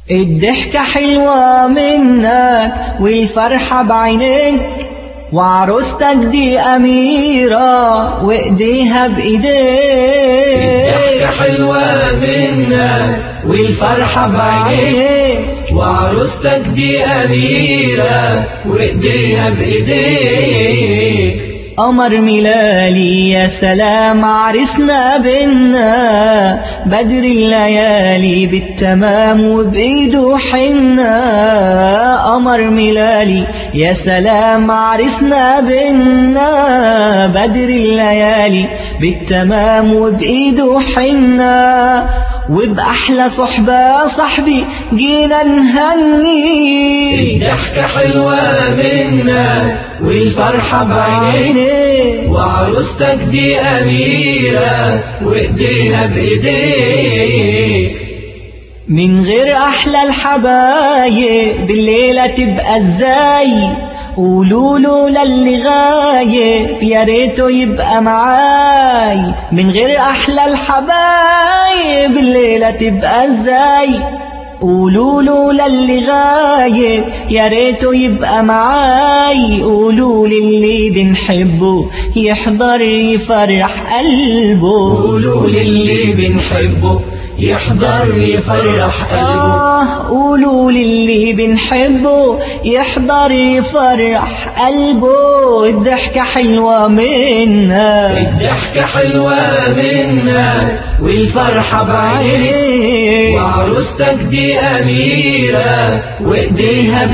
الضحكة حلوة منك والفرحة بعينك وعروستك دي أميرة وإيديها بإيديك الضحكة حلوة منك والفرحة بعينيك وعروستك دي أميرة وإيديها بإيديك قمر ملالي يا سلام عرسنا بينا بدر الليالي بالتمام وبإيده حنا قمر ملالي يا سلام عرسنا بينا بدر الليالي بالتمام وبإيده حنا وبأحلى صحبة صاحبي جينا نهني الضحكة حلوة منك والفرحة بعينيك وعروستك دي أميرة وإيديها بإيديك من غير أحلى الحبايب بالليلة تبقى ازاي قولوا له للي غايب يا ريته يبقى معاي من غير أحلى الحبايب الليلة تبقى ازاي قولوا له للي غايب يا ريته يبقى معاي قولوا للي بنحبه يحضر يفرح قلبه قولوا للي بنحبه يحضر يفرح قلبه آه قولوا للي بنحبه يحضر يفرح قلبه الضحكة حلوة منا الضحكة حلوة منك والفرحة بعينيك وعروستك دي أميرة وإيديها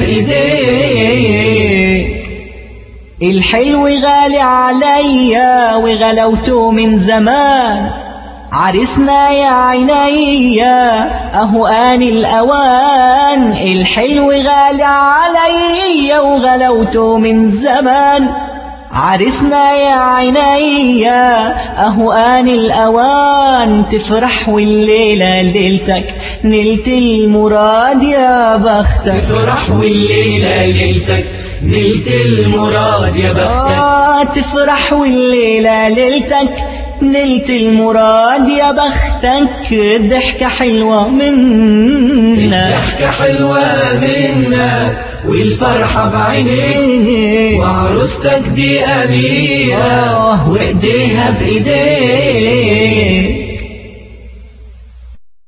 بإيديك الحلو غالي عليا وغلوته من زمان عرسنا يا عينيا اهو آن الأوان الحلو غالي عليا وغلوته من زمان عرسنا يا عينيا اهو آن الأوان تفرح والليلة ليلتك نلت المراد يا بختك تفرح والليلة ليلتك نلت المراد يا بختك آه تفرح والليلة ليلتك نلت المراد يا بختك ضحكة حلوة منا الضحكة حلوة منك والفرحة بعينيك وعروستك دي أميرة وإيديها بإيديك